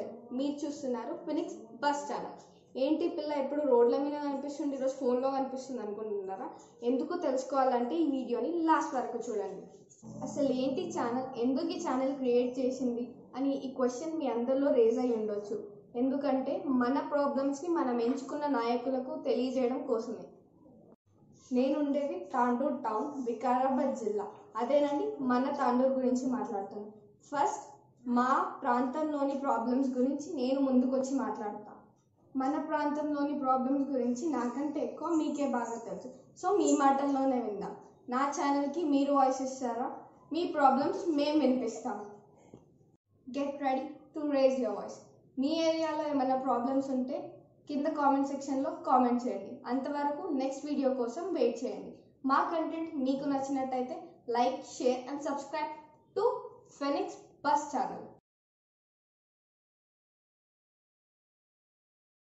నమస్తే మీరు చూస్తున్నారు ఫినిక్స్ బస్ ఛానల్ ఏంటి పిల్ల ఎప్పుడు రోడ్ల మీద కనిపిస్తుంది ఈరోజు ఫోన్లో కనిపిస్తుంది అనుకుంటున్నారా ఎందుకు తెలుసుకోవాలంటే ఈ వీడియోని లాస్ట్ వరకు చూడండి అసలు ఏంటి ఛానల్ ఎందుకు ఈ ఛానల్ క్రియేట్ చేసింది అని ఈ క్వశ్చన్ మీ అందరిలో రేజ్ అయి ఉండొచ్చు ఎందుకంటే మన ప్రాబ్లమ్స్ని మనం ఎంచుకున్న నాయకులకు తెలియజేయడం కోసమే నేను ఉండేది తాండూర్ టౌన్ వికారాబాద్ జిల్లా అదేనండి మన తాండూర్ గురించి మాట్లాడుతాను ఫస్ట్ మా ప్రాంతంలోని ప్రాబ్లమ్స్ గురించి నేను ముందుకు వచ్చి మాట్లాడతా మన ప్రాంతంలోని ప్రాబ్లమ్స్ గురించి నాకంటే ఎక్కువ మీకే బాగా తెలుసు సో మీ మాటల్లోనే విందాం నా ఛానల్కి మీరు వాయిస్ ఇస్తారా మీ ప్రాబ్లమ్స్ మేము వినిపిస్తాం get ready to raise your voice మీ ఏరియాలో ఏమైనా ప్రాబ్లమ్స్ ఉంటే కింద కామెంట్ సెక్షన్లో కామెంట్ చేయండి అంతవరకు నెక్స్ట్ వీడియో కోసం వెయిట్ చేయండి మా కంటెంట్ మీకు నచ్చినట్టయితే like share and subscribe to phoenix bus channel